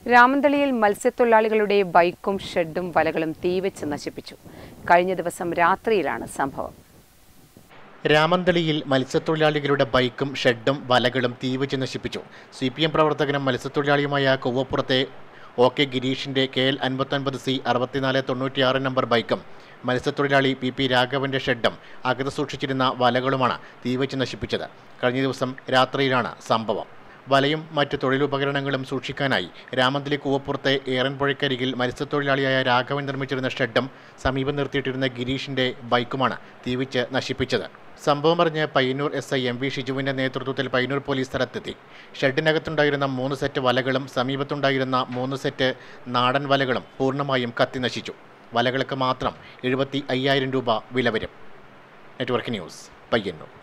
രാമന്തളിയിൽ മത്സ്യത്തൊഴിലാളികളുടെ ബൈക്കും ഷെഡും വലകളും തീവച്ച് നശിപ്പിച്ചു കഴിഞ്ഞ ദിവസം രാത്രിയിലാണ് സംഭവം രാമന്തളിയിൽ മത്സ്യത്തൊഴിലാളികളുടെ ബൈക്കും ഷെഡും വലകളും തീവച്ച് നശിപ്പിച്ചു സി പി എം പ്രവർത്തകനും മത്സ്യത്തൊഴിലാളിയുമായ കൊവ്വപ്പുറത്തെ ഒ കെ ഗിരീഷിൻ്റെ കെ എൽ അൻപത്തൊൻപത് സി അറുപത്തിനാല് തൊണ്ണൂറ്റിയാറ് നമ്പർ ബൈക്കും മത്സ്യത്തൊഴിലാളി പി പി രാഘവന്റെ ഷെഡും അകത്ത് സൂക്ഷിച്ചിരുന്ന വലകളുമാണ് തീവച്ച് നശിപ്പിച്ചത് കഴിഞ്ഞ ദിവസം രാത്രിയിലാണ് സംഭവം വലയും മറ്റ് തൊഴിലുപകരണങ്ങളും സൂക്ഷിക്കാനായി രാമന്തലി കൂവപ്പുറത്തെ ഏറൻപുഴയ്ക്കരികിൽ മത്സ്യത്തൊഴിലാളിയായ രാഘവൻ നിർമ്മിച്ചിരുന്ന ഷെഡും സമീപം നിർത്തിയിട്ടിരുന്ന ഗിരീഷിന്റെ ബൈക്കുമാണ് തീവിച്ച് നശിപ്പിച്ചത് സംഭവം അറിഞ്ഞ് Payyanur S I M V ഷിജുവിന്റെ നേതൃത്വത്തിൽ പയ്യന്നൂർ പോലീസ് സ്ഥലത്തെത്തി ഷെഡിനകത്തുണ്ടായിരുന്ന മൂന്ന് സെറ്റ് വലകളും സമീപത്തുണ്ടായിരുന്ന മൂന്ന് സെറ്റ് നാടൻ വലകളും പൂർണ്ണമായും കത്തി നശിച്ചു വലകൾക്ക് മാത്രം എഴുപത്തി അയ്യായിരം രൂപ വില വരും നെറ്റ്വർക്ക് ന്യൂസ് പയ്യന്നൂർ